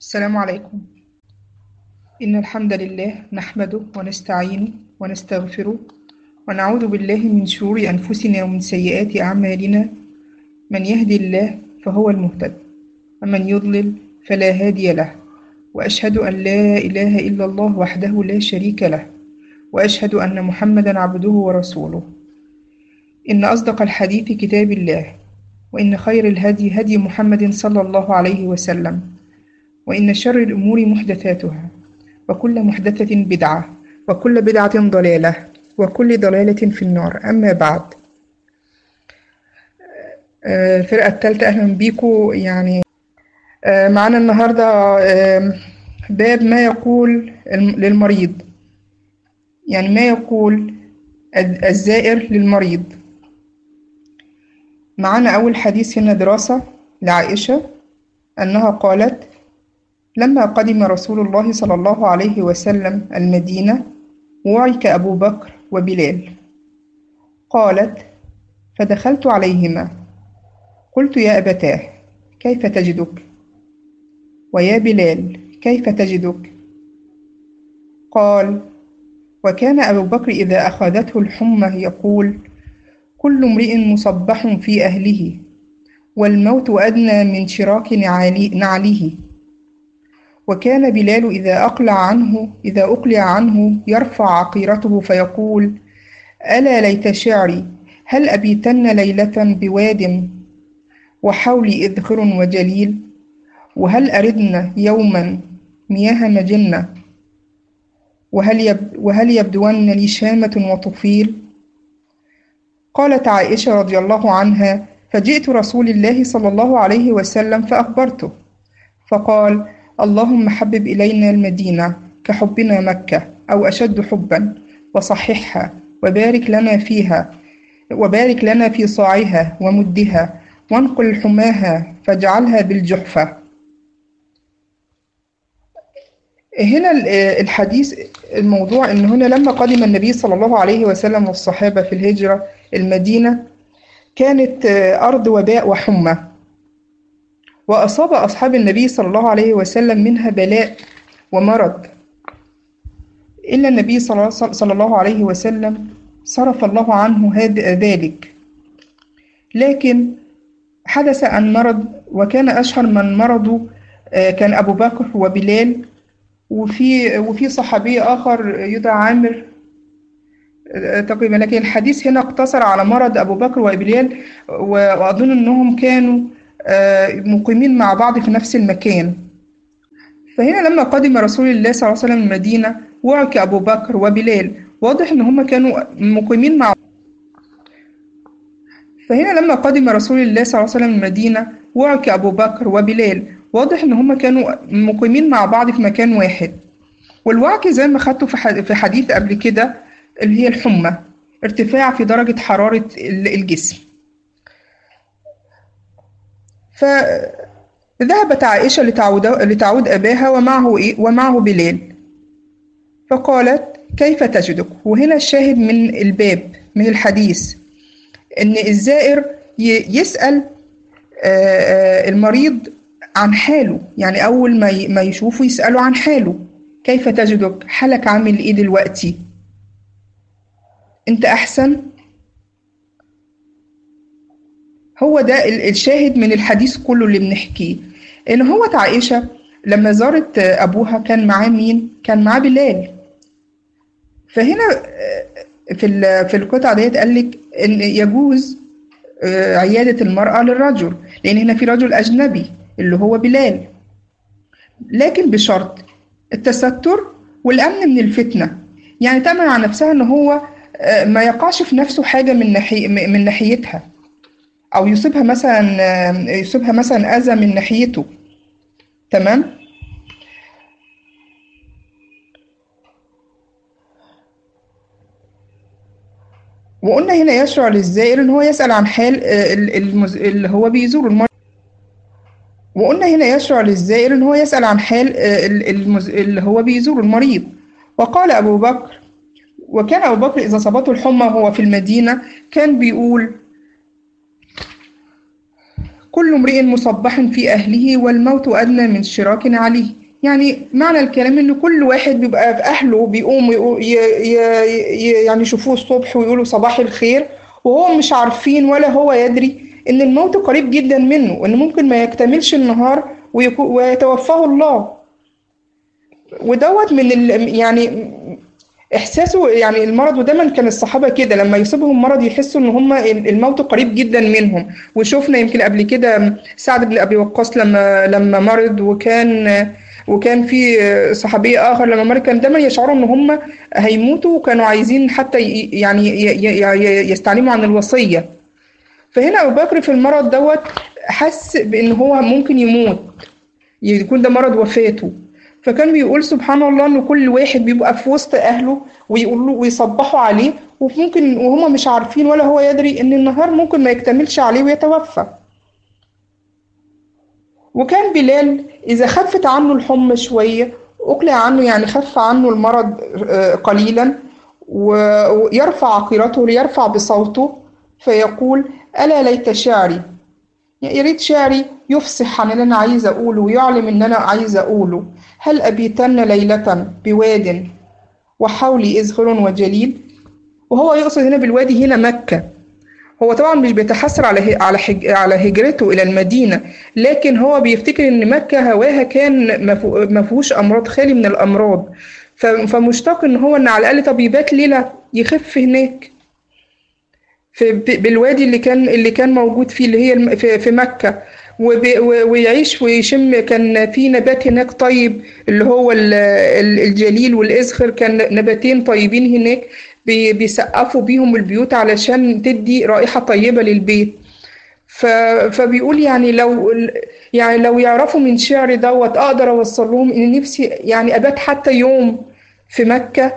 السلام عليكم إن الحمد لله نحمده ونستعينه ونستغفره ونعوذ بالله من شرور أنفسنا ومن سيئات أعمالنا من يهدي الله فهو المهتد ومن يضلل فلا هادي له وأشهد أن لا إله إلا الله وحده لا شريك له وأشهد أن محمدا عبده ورسوله إن أصدق الحديث كتاب الله وإن خير الهدي هدي محمد صلى الله عليه وسلم وإن شر الأمور محدثاتها وكل محدثة بدعة وكل بدعة ضلالة وكل ضلالة في النار أما بعد آه، الفرقة الثالثة أهلا بيكم يعني آه، معانا النهاردة آه، باب ما يقول الم- للمريض يعني ما يقول الز- الزائر للمريض معانا أول حديث هنا دراسة لعائشة أنها قالت لما قدم رسول الله صلى الله عليه وسلم المدينة وعك أبو بكر وبلال قالت فدخلت عليهما قلت يا أبتاه كيف تجدك ويا بلال كيف تجدك قال وكان أبو بكر إذا أخذته الحمى يقول كل امرئ مصبح في أهله والموت أدنى من شراك نعالي- نعله وكان بلال إذا أقلع عنه إذا أقلع عنه يرفع عقيرته فيقول ألا ليت شعري هل أبيتن ليلة بواد وحولي إذخر وجليل وهل أردن يوما مياه مجنة وهل, يب وهل يبدون لي شامة وطفيل قالت عائشة رضي الله عنها فجئت رسول الله صلى الله عليه وسلم فأخبرته فقال اللهم حبب إلينا المدينة كحبنا مكة أو أشد حبا وصححها وبارك لنا فيها وبارك لنا في صاعها ومدها وانقل حماها فاجعلها بالجحفة هنا ال- الحديث الموضوع ان هنا لما قدم النبي صلى الله عليه وسلم والصحابة في الهجرة المدينة كانت أرض وباء وحمى وأصاب أصحاب النبي صلى الله عليه وسلم منها بلاء ومرض إلا النبي صلى صلى الله عليه وسلم صرف الله عنه هذ- ذلك لكن حدث أن مرض وكان أشهر من مرضوا آه، كان أبو بكر وبلال وفي وفي صحابي آخر يدعى عامر آه، تقريبا لكن الحديث هنا اقتصر على مرض أبو بكر وبلال و- وأظن أنهم كانوا آه، مقيمين مع بعض في نفس المكان فهنا لما قدم رسول الله صلى الله عليه وسلم المدينة وعك أبو بكر وبلال واضح إن هم كانوا مقيمين مع فهنا لما قدم رسول الله صلى الله عليه وسلم المدينة وعك أبو بكر وبلال واضح إن هم كانوا مقيمين مع بعض في مكان واحد والوعك زي ما خدته في ح- في حديث قبل كده اللي هي الحمى ارتفاع في درجة حرارة ال- الجسم فذهبت عائشة لتعود لتعود أباها ومعه إيه؟ ومعه بلال فقالت كيف تجدك وهنا الشاهد من الباب من الحديث إن الزائر ي- يسأل آه، آه، المريض عن حاله يعني أول ما ي- ما يشوفه يسأله عن حاله كيف تجدك حالك عامل إيه دلوقتي أنت أحسن هو ده ال- الشاهد من الحديث كله اللي بنحكيه ان هو عائشة لما زارت ابوها كان معاه مين كان معاه بلال فهنا آه، في ال- في القطعة ديت قال لك ان يجوز آه، عيادة المرأة للرجل لان هنا في رجل اجنبي اللي هو بلال لكن بشرط التستر والامن من الفتنة يعني تأمن على نفسها ان هو آه، ما يقعش في نفسه حاجة من ناحية من ناحيتها او يصيبها مثلا يصيبها مثلا اذى من ناحيته تمام وقلنا هنا يشرع للزائر ان هو يسأل عن حال آه، ال- المز... اللي هو بيزور المريض وقلنا هنا يشرع للزائر ان هو يسأل عن حال آه، ال- المز... اللي هو بيزور المريض وقال ابو بكر وكان ابو بكر اذا صابته الحمى وهو في المدينة كان بيقول كل امرئ مصبح في أهله والموت أدنى من شراك عليه يعني معنى الكلام إن كل واحد بيبقى في أهله بيقوم يقو- ي- ي- ي- يعني يشوفوه الصبح ويقولوا صباح الخير وهو مش عارفين ولا هو يدري إن الموت قريب جدا منه وإن ممكن ما يكتملش النهار ويكو- ويتوفاه الله ودوت من ال يعني احساسه يعني المرض ودايما كان الصحابه كده لما يصيبهم مرض يحسوا ان هم الموت قريب جدا منهم وشفنا يمكن قبل كده سعد بن ابي وقاص لما لما مرض وكان وكان في صحابي اخر لما مرض كان دايما يشعروا ان هم هيموتوا وكانوا عايزين حتى ي- يعني ي- ي- ي- يستعلموا عن الوصيه فهنا ابو بكر في المرض دوت حس بان هو ممكن يموت يكون ده مرض وفاته فكان بيقول سبحان الله ان كل واحد بيبقى في وسط اهله ويقولوا ويصبحوا عليه وممكن وهم مش عارفين ولا هو يدري ان النهار ممكن ما يكتملش عليه ويتوفى وكان بلال اذا خفت عنه الحمى شويه اقلع عنه يعني خف عنه المرض آه، قليلا و- ويرفع عقيرته ليرفع بصوته فيقول الا ليت شعري يا ريت شعري يفصح عن اللي أنا عايزة أقوله ويعلم إن أنا عايزة أقوله هل أبيتن ليلة بواد وحولي إزهر وجليل وهو يقصد هنا بالوادي هنا مكة هو طبعا مش بيتحسر على ه- على حج على هجرته إلى المدينة لكن هو بيفتكر إن مكة هواها كان ما فو- ما فيهوش أمراض خالي من الأمراض ف- فمشتاق إن هو إن على الأقل طب يبات ليلة يخف هناك في ب- بالوادي اللي كان اللي كان موجود فيه اللي هي الم- في في مكة وب- و- ويعيش ويشم كان في نبات هناك طيب اللي هو ال- ال- الجليل والإزخر كان نباتين طيبين هناك بي- بيسقفوا بيهم البيوت علشان تدي رائحة طيبة للبيت ف... فبيقول يعني لو يعني لو يعرفوا من شعري دوت اقدر اوصل لهم ان نفسي يعني ابات حتى يوم في مكة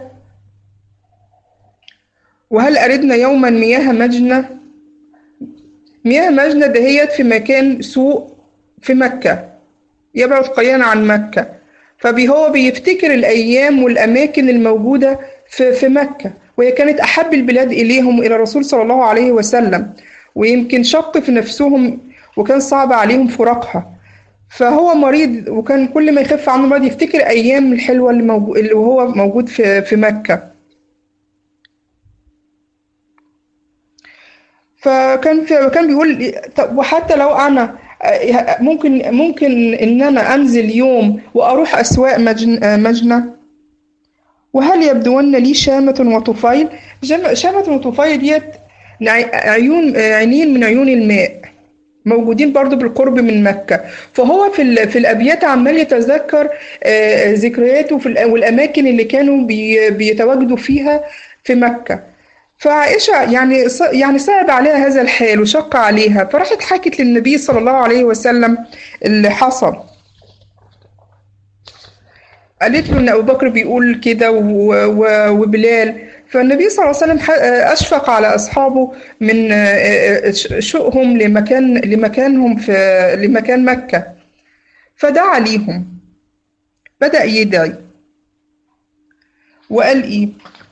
وهل أردنا يوما مياه مجنة مياه مجنة دهيت في مكان سوق في مكة يبعد قليلا عن مكة فهو بيفتكر الأيام والأماكن الموجودة في, في مكة وهي كانت أحب البلاد إليهم إلى الرسول صلى الله عليه وسلم ويمكن شق في نفسهم وكان صعب عليهم فراقها فهو مريض وكان كل ما يخف عنه مرض يفتكر أيام الحلوة اللي, موجو... اللي وهو موجود في, في مكة فكان في كان بيقول طب وحتى لو انا ممكن ممكن ان انا انزل يوم واروح اسواق مجن مجنه وهل يبدون لي شامة وطفيل جم- شامة وطفيل ديت نع- عيون عينين من عيون الماء موجودين برضو بالقرب من مكة فهو في ال- في الأبيات عمال يتذكر آه، ذكرياته في الأ- والأماكن اللي كانوا بي- بيتواجدوا فيها في مكة فعائشة يعني ص- يعني صعب عليها هذا الحال وشق عليها فراحت حكت للنبي صلى الله عليه وسلم اللي حصل قالت له ان ابو بكر بيقول كده و- و- وبلال فالنبي صلى الله عليه وسلم ح- اشفق على اصحابه من ش- شوقهم لمكان لمكانهم في لمكان مكة فدعا ليهم بدأ يدعي وقال ايه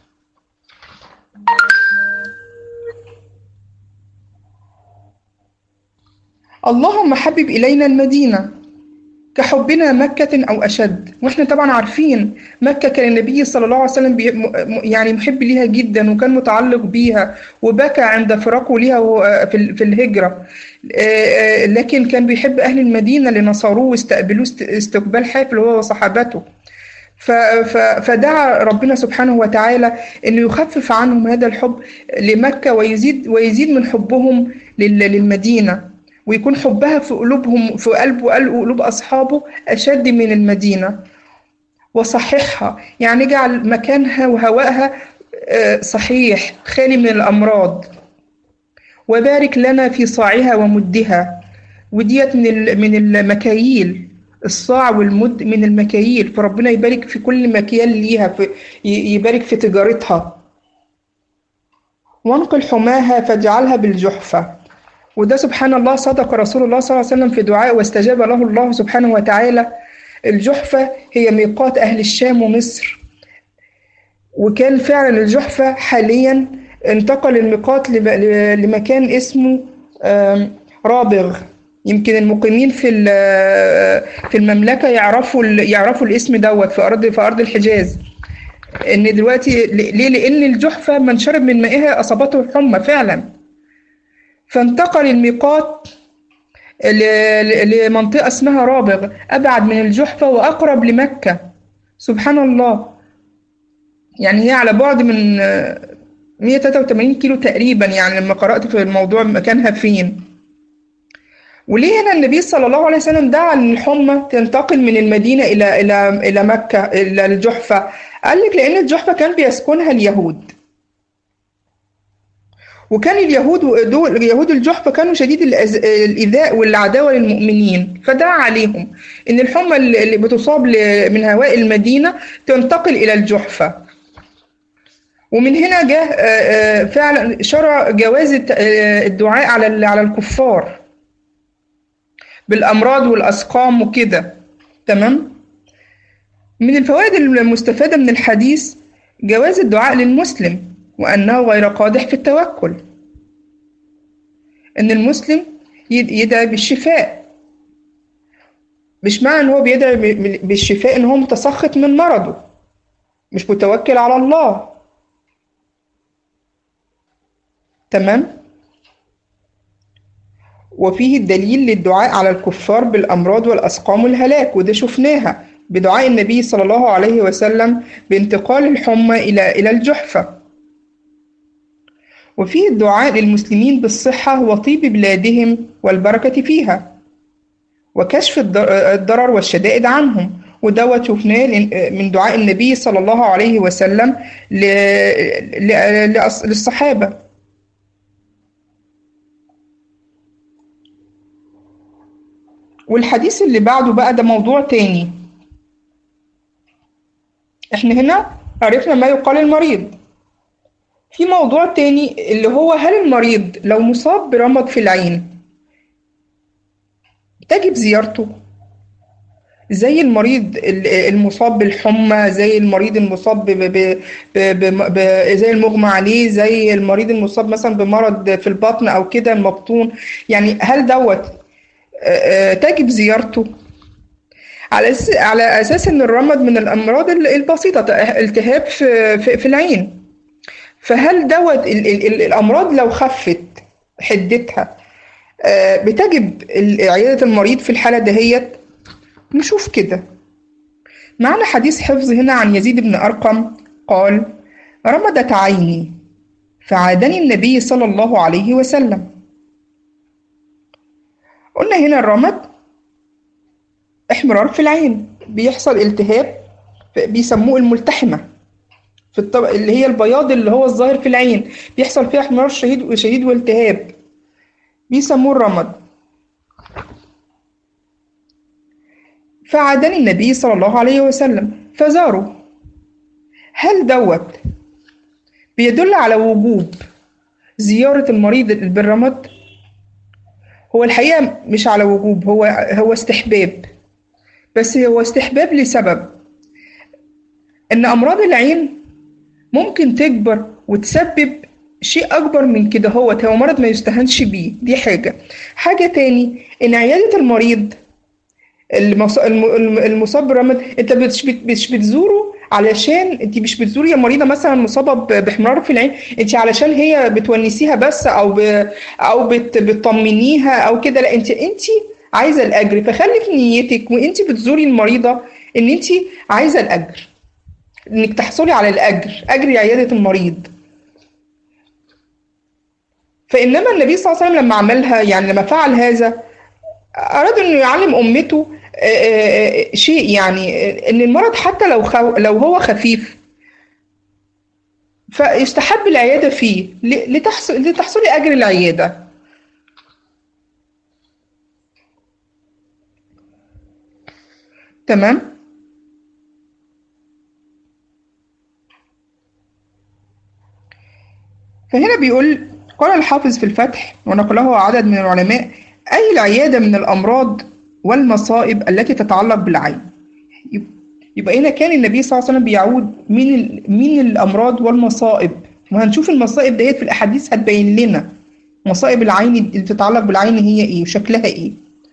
اللهم حبب إلينا المدينة كحبنا مكة أو أشد وإحنا طبعا عارفين مكة كان النبي صلى الله عليه وسلم بي م- يعني محب ليها جدا وكان متعلق بيها وبكى عند فراقه ليها وهو في ال- في الهجرة آه، آه، لكن كان بيحب أهل المدينة اللي نصروه واستقبلوه است- استقبال حافل هو وصحابته ف- ف- فدعا ربنا سبحانه وتعالى انه يخفف عنهم هذا الحب لمكة ويزيد ويزيد من حبهم لل- للمدينة ويكون حبها في قلوبهم في قلب وقلب قلوب أصحابه أشد من المدينة وصححها يعني اجعل مكانها وهوائها آه، صحيح خالي من الأمراض وبارك لنا في صاعها ومدها وديت من ال- من المكاييل الصاع والمد من المكاييل فربنا يبارك في كل مكيال ليها في ي- يبارك في تجارتها وانقل حماها فاجعلها بالجحفة وده سبحان الله صدق رسول الله صلى الله عليه وسلم في دعاء واستجاب له الله سبحانه وتعالى الجحفة هي ميقات أهل الشام ومصر وكان فعلا الجحفة حاليا انتقل الميقات لم- لمكان اسمه آم، رابغ يمكن المقيمين في في المملكة يعرفوا يعرفوا الاسم دوت في أرض في أرض الحجاز إن دلوقتي ليه؟ لأن الجحفة من شرب من مائها أصابته الحمى فعلا فانتقل الميقات لمنطقة اسمها رابغ أبعد من الجحفة وأقرب لمكة سبحان الله يعني هي على بعد من 183 كيلو تقريبا يعني لما قرأت في الموضوع مكانها فين وليه هنا النبي صلى الله عليه وسلم دعا ان الحمى تنتقل من المدينة إلى إلى إلى مكة إلى الجحفة قال لك لأن الجحفة كان بيسكنها اليهود وكان اليهود دول يهود الجحفة كانوا شديد الإيذاء والعداوة للمؤمنين فدعا عليهم إن الحمى اللي بتصاب من هواء المدينة تنتقل إلى الجحفة ومن هنا جاء فعلا شرع جواز الدعاء على على الكفار بالأمراض والأسقام وكده تمام من الفوائد المستفادة من الحديث جواز الدعاء للمسلم وأنه غير قادح في التوكل إن المسلم يدعي بالشفاء مش معنى إن هو بيدعي بالشفاء إن هو متسخط من مرضه مش متوكل على الله تمام وفيه الدليل للدعاء على الكفار بالأمراض والأسقام والهلاك وده شفناها بدعاء النبي صلى الله عليه وسلم بانتقال الحمى إلى إلى الجحفة وفيه الدعاء للمسلمين بالصحة وطيب بلادهم والبركة فيها وكشف الضرر والشدائد عنهم ودوت شفناه من دعاء النبي صلى الله عليه وسلم للصحابة والحديث اللي بعده بقى ده موضوع تاني احنا هنا عرفنا ما يقال المريض في موضوع تاني اللي هو هل المريض لو مصاب برمض في العين تجب زيارته زي المريض المصاب بالحمى زي المريض المصاب ب ب ب ب ب زي المغمى عليه زي المريض المصاب مثلا بمرض في البطن او كده المبطون يعني هل دوت تجب زيارته على على اساس ان الرمد من الامراض البسيطه التهاب في في, في العين فهل دوت ال ال ال الامراض لو خفت حدتها بتجب عياده المريض في الحاله دهيت نشوف كده معنا حديث حفظ هنا عن يزيد بن ارقم قال رمدت عيني فعادني النبي صلى الله عليه وسلم قلنا هنا الرمد احمرار في العين بيحصل التهاب بيسموه الملتحمة في الطب... اللي هي البياض اللي هو الظاهر في العين بيحصل فيها احمرار شديد وشديد والتهاب بيسموه الرمد فعادني النبي صلى الله عليه وسلم فزاره هل دوت بيدل على وجوب زيارة المريض بالرمد هو الحقيقة مش على وجوب هو هو استحباب بس هو استحباب لسبب إن أمراض العين ممكن تكبر وتسبب شيء أكبر من كده هو هو مرض ما يستهانش بيه دي حاجة حاجة تاني إن عيادة المريض المصاب بالرمد انت مش بتزوره علشان انت مش بتزوري مريضه مثلا مصابه باحمرار في العين انت علشان هي بتونسيها بس او ب... او بت... بتطمنيها او كده لا انت انت عايزه الاجر فخلي في نيتك وانت بتزوري المريضه ان انت عايزه الاجر انك تحصلي على الاجر اجر عياده المريض فانما النبي صلى الله عليه وسلم لما عملها يعني لما فعل هذا اراد انه يعلم امته شيء يعني ان المرض حتى لو خو لو هو خفيف فيستحب العياده فيه لتحصل لتحصلي اجر العياده تمام فهنا بيقول قال الحافظ في الفتح ونقله عدد من العلماء أي العيادة من الأمراض والمصائب التي تتعلق بالعين يبقى هنا كان النبي صلى الله عليه وسلم بيعود من من الامراض والمصائب وهنشوف المصائب ديت في الاحاديث هتبين لنا مصائب العين اللي بتتعلق بالعين هي ايه وشكلها ايه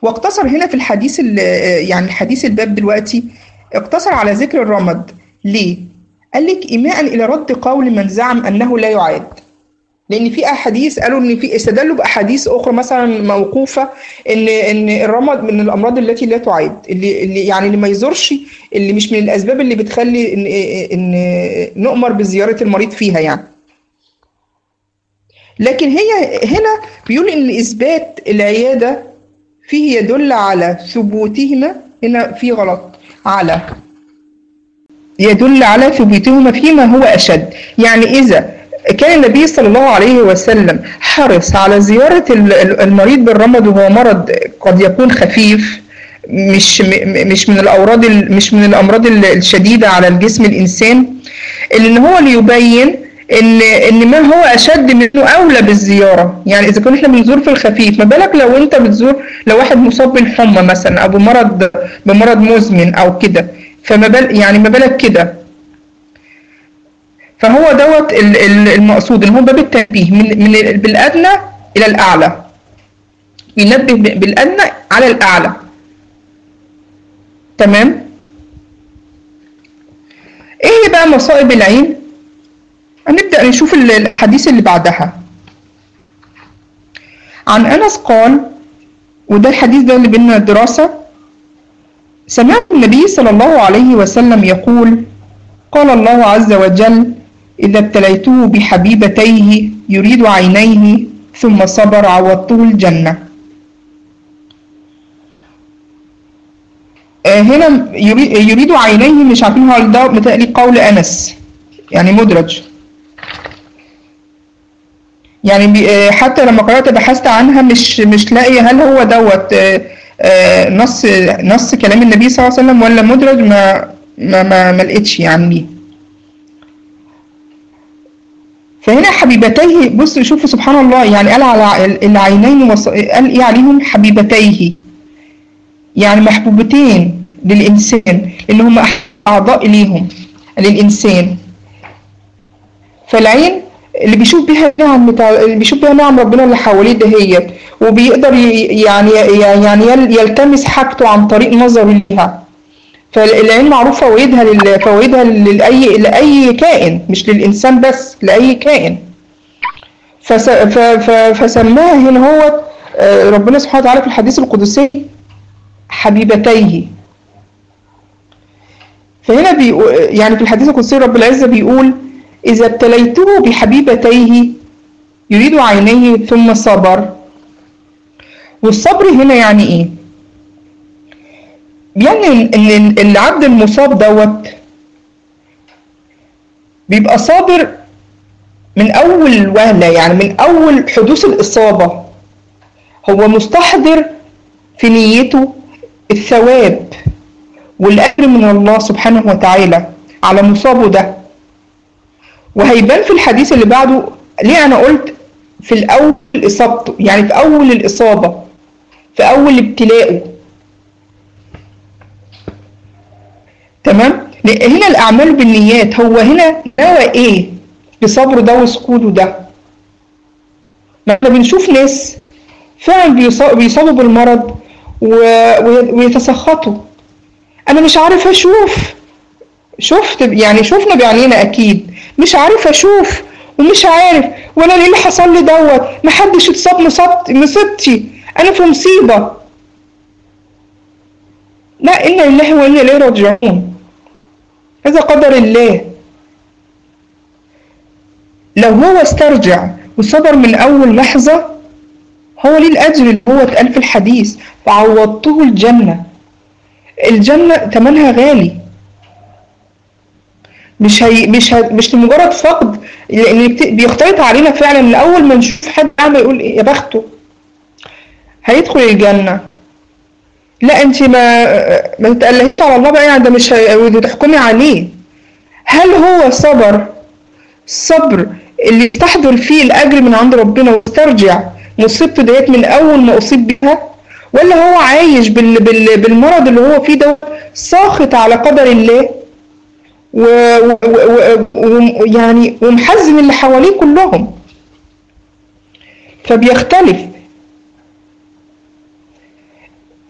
واقتصر هنا في الحديث ال- يعني الحديث الباب دلوقتي اقتصر على ذكر الرمد ليه؟ قال لك إيماء إلى رد قول من زعم أنه لا يعاد لأن في أحاديث قالوا إن في استدلوا بأحاديث أخرى مثلا موقوفة إن إن الرمد من الأمراض التي لا تعاد اللي, اللي يعني اللي ما يزورش اللي مش من الأسباب اللي بتخلي إن إن نؤمر بزيارة المريض فيها يعني لكن هي هنا بيقول إن إثبات العيادة فيه يدل على ثبوتهما هنا في غلط على يدل على ثبوتهما فيما هو أشد يعني إذا كان النبي صلى الله عليه وسلم حرص على زيارة ال- ال- المريض بالرمد وهو مرض قد يكون خفيف مش م- مش من الأوراد ال- مش من الأمراض ال- الشديدة على الجسم الإنسان إن هو ليبين ان ان ما هو اشد منه اولى بالزياره يعني اذا كنا احنا بنزور في الخفيف ما بالك لو انت بتزور لو واحد مصاب بالحمى مثلا او بمرض بمرض مزمن او كده فما بال يعني ما بالك كده فهو دوت ال- ال- المقصود ان هو باب التنبيه من من ال- بالادنى الى الاعلى ينبه ب- بالادنى على الاعلى تمام ايه هي بقى مصائب العين هنبدأ نشوف ال- الحديث اللي بعدها عن أنس قال وده الحديث ده اللي بينا دراسة سمعت النبي صلى الله عليه وسلم يقول قال الله عز وجل إذا ابتليته بحبيبتيه يريد عينيه ثم صبر عوضته الجنة آه، هنا يري- يريد عينيه مش عارفين هل ده متهيألي قول أنس يعني مدرج يعني بي- آه، حتى لما قرأت بحثت عنها مش مش لاقية هل هو دوت آه، آه، نص نص كلام النبي صلى الله عليه وسلم ولا مدرج ما ما ما, ما لقيتش يعني ليه فهنا حبيبتيه بص شوفوا سبحان الله يعني قال على العينين وص... قال ايه عليهم حبيبتيه يعني محبوبتين للإنسان اللي هم أعضاء ليهم للإنسان فالعين اللي بيشوف بيها نعم بتاع اللي بيشوف بيها نعم ربنا اللي حواليه دهيت وبيقدر ي- يعني يعني يل- يلتمس حاجته عن طريق نظره ليها فالعين معروف فوائدها لل- فوائدها لأي لأي كائن مش للإنسان بس لأي كائن فس ف ف فسماها هنا هو آه، ربنا سبحانه وتعالى في الحديث القدسي حبيبتيه فهنا بيقو يعني في الحديث القدسي رب العزة بيقول إذا ابتليته بحبيبتيه يريد عينيه ثم صبر والصبر هنا يعني إيه؟ يعني إن إن العبد المصاب دوت بيبقى صابر من أول وهلة يعني من أول حدوث الإصابة هو مستحضر في نيته الثواب والأجر من الله سبحانه وتعالى على مصابه ده وهيبان في الحديث اللي بعده ليه أنا قلت في الأول إصابته يعني في أول الإصابة في أول ابتلاءه تمام لأن هنا الأعمال بالنيات هو هنا نوى إيه بصبره ده وسكوته ده ما احنا بنشوف ناس فعلا بيصا- بيصابوا بالمرض و- وي- ويتسخطوا انا مش عارف اشوف شفت يعني شفنا بعينينا اكيد مش عارف اشوف ومش عارف وانا ليه اللي حصل لي دوت محدش اتصاب مصابت- مصيبتي انا في مصيبه لا انا لله وانا اليه راجعون هذا قدر الله لو هو استرجع وصبر من اول لحظه هو ليه الاجر اللي هو اتقال في الحديث فعوضته الجنه الجنه ثمنها غالي مش هي مش هي مش لمجرد فقد لان بت- بيختلط علينا فعلا ان اول ما نشوف حد اعمى يقول إيه يا بخته هيدخل الجنه لا انت ما ما تتقلهيش على الله بقى يعني ده مش هي- وتحكمي عليه هل هو صبر الصبر اللي تحضر فيه الاجر من عند ربنا واسترجع مصيبته ديت من اول ما اصيب بها ولا هو عايش بال بال بالمرض اللي هو فيه ده ساخط على قدر الله ويعني ومحزن اللي حواليه كلهم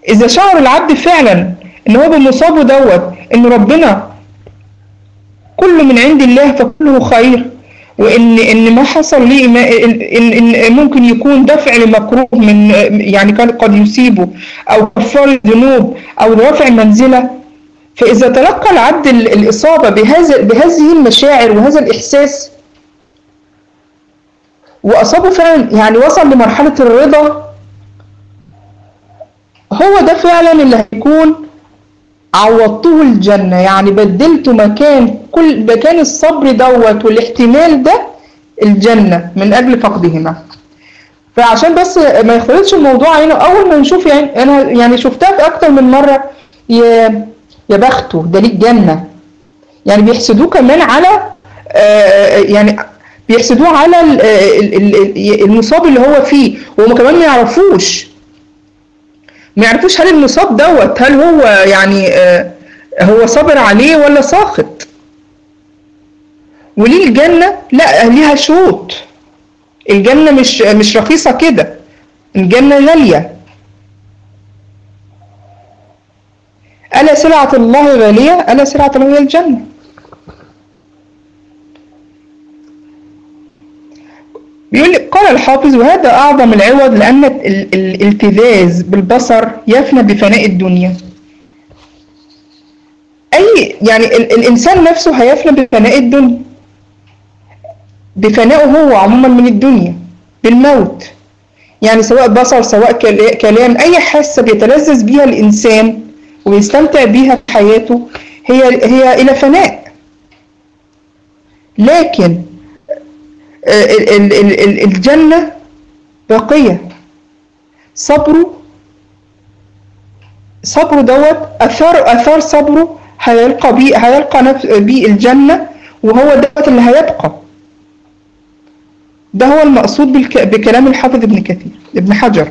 إذا شعر العبد فعلا إن هو بمصابه دوت إن ربنا كله من عند الله فكله خير وان ان ما حصل لي ما إن, ان ممكن يكون دفع لمكروه من يعني كان قد يصيبه او كفار الذنوب او رفع منزله فاذا تلقى العبد الاصابه بهذا بهذه المشاعر وهذا الاحساس واصابه فعلا يعني وصل لمرحله الرضا هو ده فعلا اللي هيكون عوضته الجنة يعني بدلت مكان كل مكان الصبر دوت والاحتمال ده الجنة من أجل فقدهما فعشان بس ما يختلطش الموضوع هنا أول ما نشوف يعني أنا يعني شفتها في أكتر من مرة يا يا بخته ده ليك جنة يعني بيحسدوه كمان على يعني بيحسدوه على المصاب اللي هو فيه وهم كمان ما يعرفوش ما يعرفوش هل المصاب دوت هل هو يعني آه هو صابر عليه ولا ساخط وليه الجنة لا ليها شروط الجنة مش مش رخيصة كده الجنة غالية ألا سلعة الله غالية ألا سلعة الله هي الجنة بيقول قال الحافظ وهذا أعظم العوض لأن الالتذاذ بالبصر يفنى بفناء الدنيا أي يعني الإنسان نفسه هيفنى بفناء الدنيا بفنائه هو عموما من الدنيا بالموت يعني سواء بصر سواء كلام أي حاسة بيتلذذ بيها الإنسان ويستمتع بيها في حياته هي هي إلى فناء لكن الجنة باقية صبره صبره دوت أثار أثار صبره هيلقى بيه هيلقى نفس بيه الجنة وهو دوت اللي هيبقى ده هو المقصود بالك... بكلام الحافظ ابن كثير ابن حجر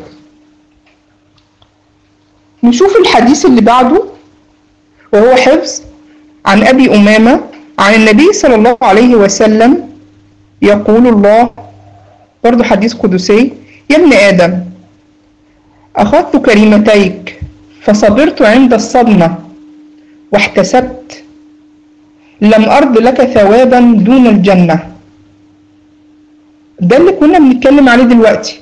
نشوف الحديث اللي بعده وهو حفظ عن أبي أمامة عن النبي صلى الله عليه وسلم يقول الله برضو حديث قدسي يا ابن آدم أخذت كلمتيك فصبرت عند الصدمة واحتسبت لم أرض لك ثوابا دون الجنة ده اللي كنا بنتكلم عليه دلوقتي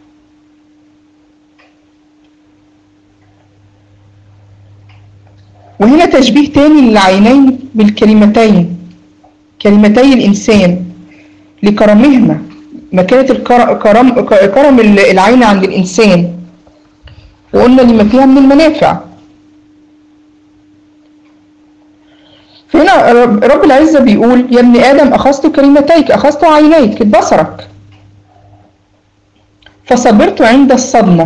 وهنا تشبيه تاني للعينين بالكلمتين كلمتي الإنسان لكرمهما مكانة الكرم كرم العين عند الإنسان وقلنا لما فيها من المنافع فهنا رب العزة بيقول يا ابن آدم أخذت كلمتيك أخذت عينيك بصرك فصبرت عند الصدمة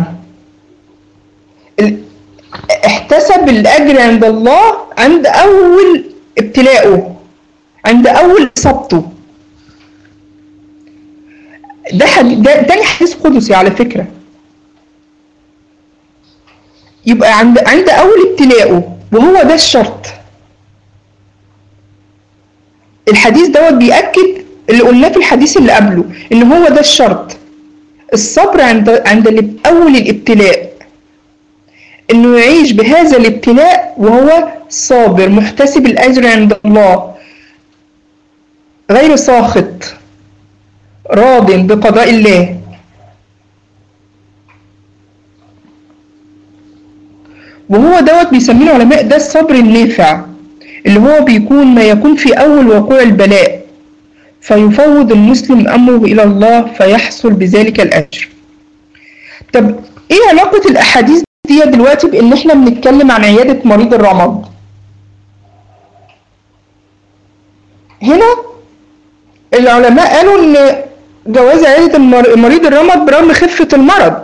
احتسب الأجر عند الله عند أول ابتلاءه عند أول إصابته ده حد... ده تاني حديث قدسي على فكرة يبقى عند عند أول ابتلاءه وهو ده الشرط الحديث دوت بيأكد اللي قلناه في الحديث اللي قبله إن هو ده الشرط الصبر عند عند أول الابتلاء إنه يعيش بهذا الابتلاء وهو صابر محتسب الأجر عند الله غير ساخط راض بقضاء الله وهو دوت بيسميه العلماء ده الصبر النافع اللي هو بيكون ما يكون في أول وقوع البلاء فيفوض المسلم أمره إلى الله فيحصل بذلك الأجر طب إيه علاقة الأحاديث دي دلوقتي بإن إحنا بنتكلم عن عيادة مريض الرمض هنا العلماء قالوا إن جواز عيادة مريض الرمض برغم خفة المرض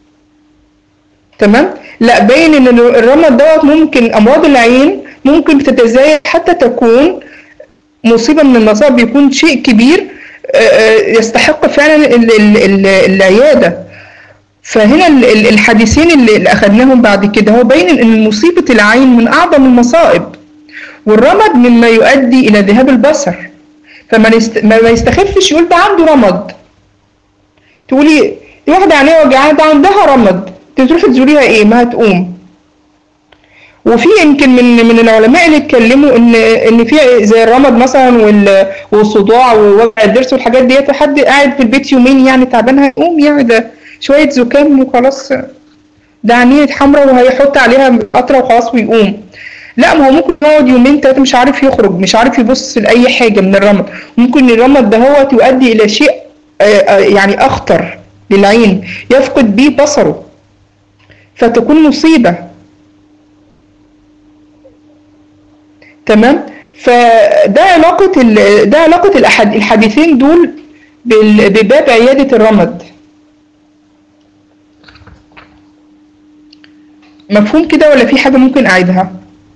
تمام لا باين ان الرمض دوت ممكن امراض العين ممكن بتتزايد حتى تكون مصيبة من المصائب يكون شيء كبير يستحق فعلا العيادة فهنا الحديثين اللي أخذناهم بعد كده هو باين ان مصيبة العين من أعظم المصائب والرمد مما يؤدي إلى ذهاب البصر فما ما يستخفش يقول ده عنده رمد تقولي دي واحدة عينيها وجعانة ده عندها رمد تروحي تزوريها ايه ما هتقوم وفي يمكن من من العلماء اللي اتكلموا ان ان في زي الرمد مثلا وال- والصداع ووجع الضرس والحاجات ديت حد قاعد في البيت يومين يعني تعبان هيقوم يعني ده شويه زكام وخلاص ده عينيه حمراء وهيحط عليها قطره وخلاص ويقوم لا ما هو ممكن يقعد يومين تلاته مش عارف يخرج مش عارف يبص لاي حاجه من الرمد ممكن الرمد ده هو يؤدي الى شيء آه، آه، يعني اخطر للعين يفقد بيه بصره فتكون مصيبه تمام فده علاقة ال- ده علاقة الأحد الحديثين دول بال- بباب عيادة الرمد مفهوم كده ولا في حاجة ممكن أعيدها؟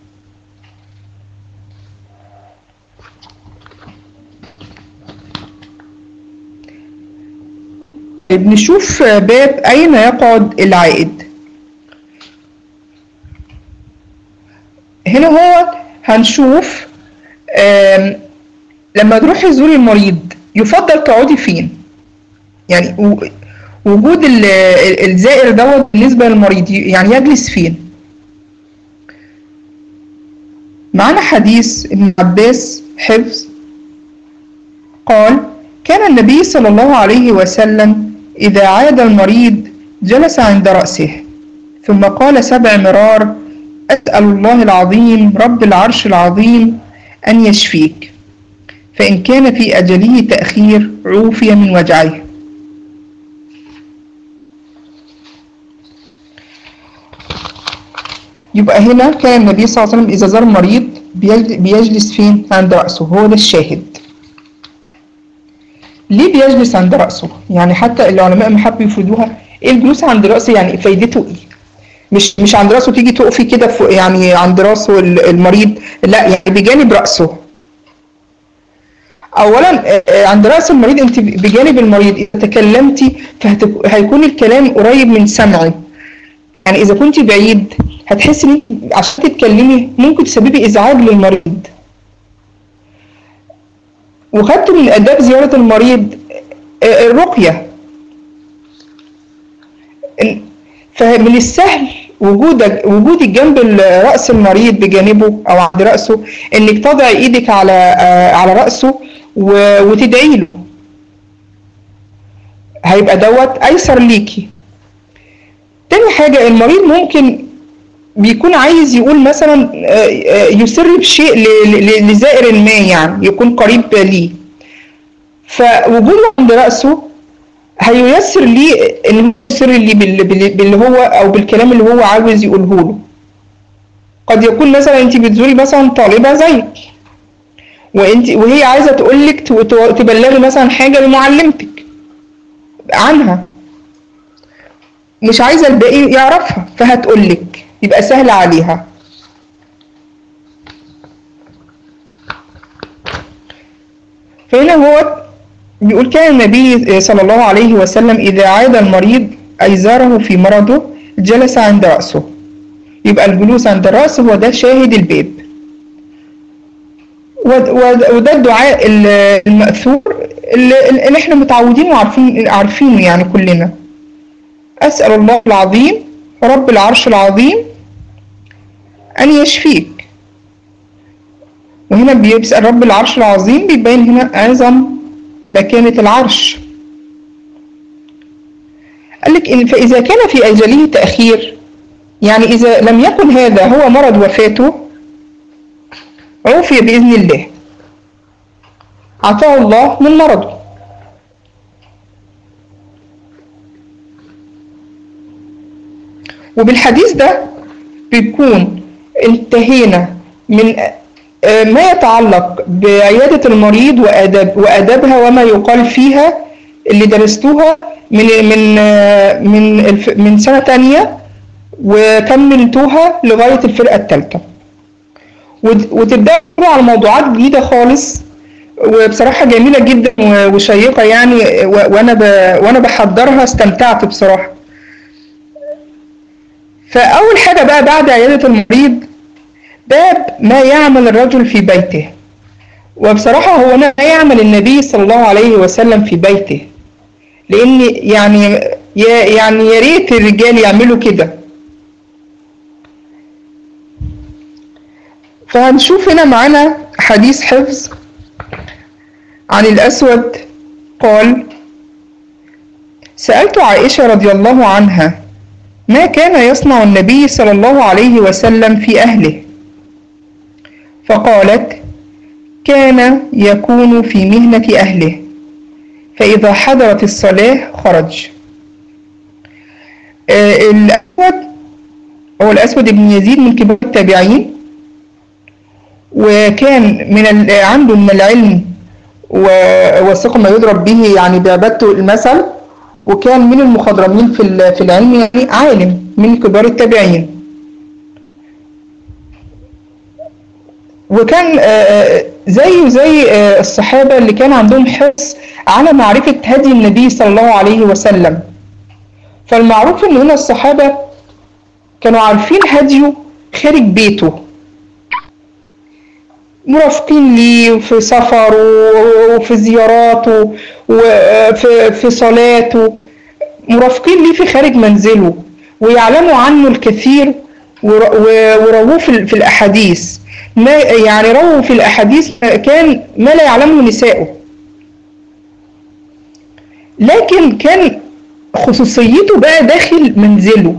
طيب نشوف باب أين يقعد العائد هنا هو هنشوف آم، لما تروحي تزوري المريض يفضل تقعدي فين يعني و- وجود ال- ال- الزائر دوت بالنسبة للمريض ي- يعني يجلس فين معنا حديث ابن عباس حفظ قال كان النبي صلى الله عليه وسلم إذا عاد المريض جلس عند رأسه ثم قال سبع مرار أسأل الله العظيم رب العرش العظيم أن يشفيك فإن كان في أجله تأخير عوفي من وجعه يبقى هنا كان النبي صلى الله عليه وسلم إذا زار مريض بيجل- بيجلس فين عند رأسه هو ده الشاهد ليه بيجلس عند رأسه يعني حتى العلماء ما حبوا يفيدوها ايه الجلوس عند رأسه يعني فايدته ايه مش مش عند راسه تيجي تقفي كده فوق- يعني عند راسه ال- المريض لا يعني بجانب راسه اولا آه، آه، عند راس المريض انت بجانب المريض اذا تكلمتي فهيكون الكلام قريب من سمعه يعني اذا كنت بعيد هتحسي ان انت عشان تتكلمي ممكن تسببي ازعاج للمريض وخدت من اداب زياره المريض آه، الرقيه إن- فمن السهل وجودك وجودك جنب ال- راس المريض بجانبه او عند راسه انك تضعي ايدك على آه، على راسه و- وتدعي له هيبقى دوت ايسر ليكي تاني حاجه المريض ممكن بيكون عايز يقول مثلا آه، آه، يسر بشيء ل- ل- لزائر ما يعني يكون قريب ليه فوجوده عند راسه هييسر ليه ان هو يسر ليه بال- بال- باللي هو او بالكلام اللي هو عاوز يقوله له قد يكون مثلا انت بتزوري مثلا طالبه زيك وانت وهي عايزه تقول لك تبلغي مثلا حاجه لمعلمتك عنها مش عايزه الباقي يعرفها فهتقول لك يبقى سهل عليها فهنا هو بيقول كان النبي صلى الله عليه وسلم إذا عاد المريض أي زاره في مرضه جلس عند رأسه يبقى الجلوس عند الرأس هو ده شاهد الباب ود- ود- وده الدعاء ال- المأثور اللي, اللي احنا متعودين وعارفين عارفينه يعني كلنا أسأل الله العظيم رب العرش العظيم أن يشفيك وهنا بيسأل رب العرش العظيم بيبين هنا أعظم مكانة العرش قال لك إن فإذا كان في أجله تأخير يعني إذا لم يكن هذا هو مرض وفاته عوفي بإذن الله عطاه الله من مرضه وبالحديث ده بيكون انتهينا من آه، ما يتعلق بعيادة المريض وآداب وآدابها وما يقال فيها اللي درستوها من من آه، من الف- من سنة تانية وكملتوها لغاية الفرقة الثالثة وت- وتبدأوا على موضوعات جديدة خالص وبصراحة جميلة جدا و- وشيقة يعني و- وأنا ب- وأنا بحضرها استمتعت بصراحة فأول حاجة بقى بعد عيادة المريض باب ما يعمل الرجل في بيته وبصراحة هو ما يعمل النبي صلى الله عليه وسلم في بيته لأن يعني يا يعني يا ريت الرجال يعملوا كده فهنشوف هنا معانا حديث حفظ عن الأسود قال سألت عائشة رضي الله عنها ما كان يصنع النبي صلى الله عليه وسلم في أهله فقالت كان يكون في مهنة أهله فإذا حضرت الصلاة خرج آه، الأسود هو الأسود بن يزيد من كبار التابعين وكان من عنده من العلم والثقة ما يضرب به يعني بعبادته المثل وكان من المخضرمين في في العلم يعني عالم من كبار التابعين وكان زيه زي الصحابة اللي كان عندهم حرص على معرفة هدي النبي صلى الله عليه وسلم فالمعروف ان هنا الصحابة كانوا عارفين هديه خارج بيته مرافقين ليه في سفره وفي زياراته وفي في صلاته مرافقين ليه في خارج منزله ويعلموا عنه الكثير ورووه في الأحاديث ما يعني رووا في الأحاديث كان ما لا يعلمه نساؤه لكن كان خصوصيته بقى داخل منزله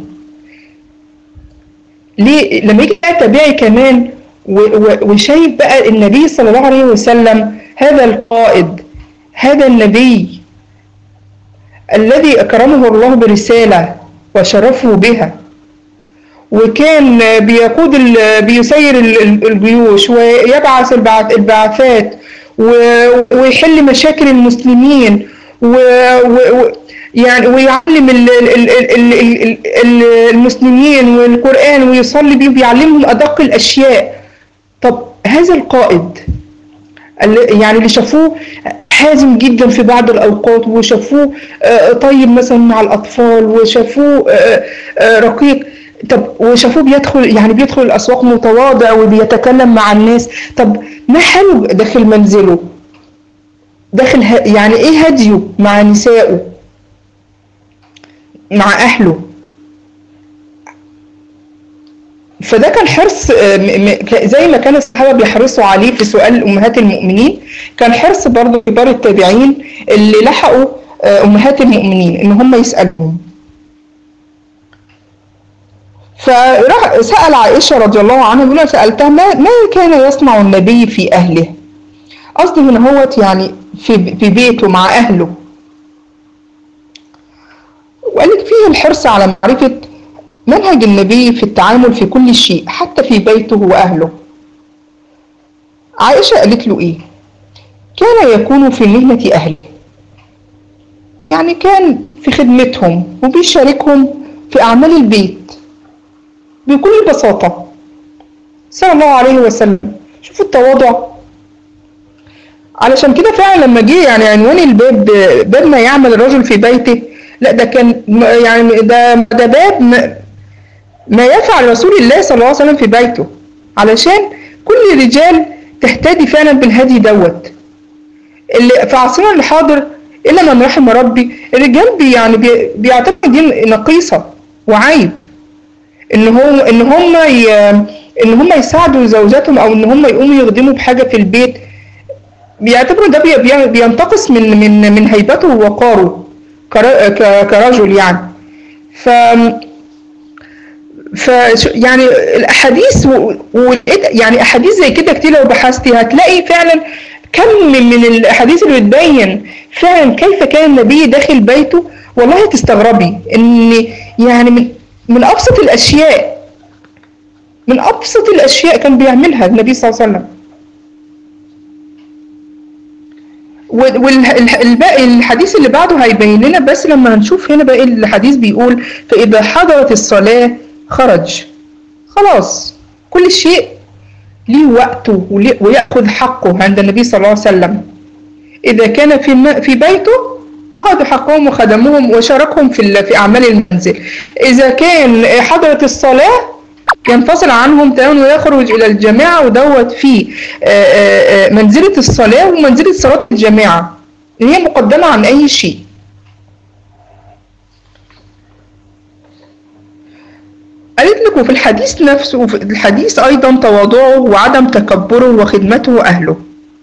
ليه لما يجي تابعي كمان وشايف بقى النبي صلى الله عليه وسلم هذا القائد هذا النبي الذي أكرمه الله برسالة وشرفه بها وكان بيقود بيسير الجيوش ويبعث البعثات ويحل مشاكل المسلمين و يعني ويعلم المسلمين والقرآن ويصلي بيهم بيعلمهم أدق الأشياء طب هذا القائد يعني اللي شافوه حازم جدا في بعض الأوقات وشافوه طيب مثلا مع الأطفال وشافوه رقيق طب وشافوه بيدخل يعني بيدخل الأسواق متواضع وبيتكلم مع الناس طب ما حلو داخل منزله داخل يعني ايه هديه مع نسائه مع أهله فده كان حرص زي ما كان الصحابه بيحرصوا عليه في سؤال امهات المؤمنين كان حرص برضه كبار التابعين اللي لحقوا امهات المؤمنين ان هم يسالوهم فراح سال عائشه رضي الله عنها بيقول سالتها ما, ما كان يصنع النبي في اهله قصدي هنا هوت يعني في في بيته مع اهله وقالت فيه الحرص على معرفه منهج النبي في التعامل في كل شيء حتى في بيته وأهله عائشة قالت له إيه كان يكون في مهنة أهله يعني كان في خدمتهم وبيشاركهم في أعمال البيت بكل بساطة صلى الله عليه وسلم شوفوا التواضع علشان كده فعلا لما جه يعني عنوان الباب باب ما يعمل الرجل في بيته لا ده كان يعني ده ده باب ما يفعل رسول الله صلى الله عليه وسلم في بيته علشان كل الرجال تهتدي فعلا بالهدي دوت اللي في عصرنا الحاضر الا من رحم ربي الرجال بي يعني بي بيعتبروا دي نقيصه وعيب ان هم ان هم ان هم يساعدوا زوجاتهم او ان هم يقوموا يخدموا بحاجه في البيت بيعتبروا ده بي بينتقص من من من هيبته ووقاره كرجل يعني ف ف يعني الاحاديث و... و... يعني احاديث زي كده كتير لو بحثتي هتلاقي فعلا كم من الاحاديث اللي بتبين فعلا كيف كان النبي داخل بيته والله تستغربي ان يعني من من ابسط الاشياء من ابسط الاشياء كان بيعملها النبي صلى الله عليه وسلم والباقي الحديث اللي بعده هيبين لنا بس لما هنشوف هنا باقي الحديث بيقول فإذا حضرت الصلاة خرج خلاص كل شيء ليه وقته ويأخذ حقه عند النبي صلى الله عليه وسلم إذا كان في في بيته أخذوا حقهم وخدموهم وشاركهم في في أعمال المنزل إذا كان حضرت الصلاة ينفصل عنهم تماما ويخرج إلى الجماعة ودوت في منزلة الصلاة ومنزلة صلاة الجماعة هي مقدمة عن أي شيء قالت لك وفي الحديث نفسه وفي الحديث أيضا تواضعه وعدم تكبره وخدمته أهله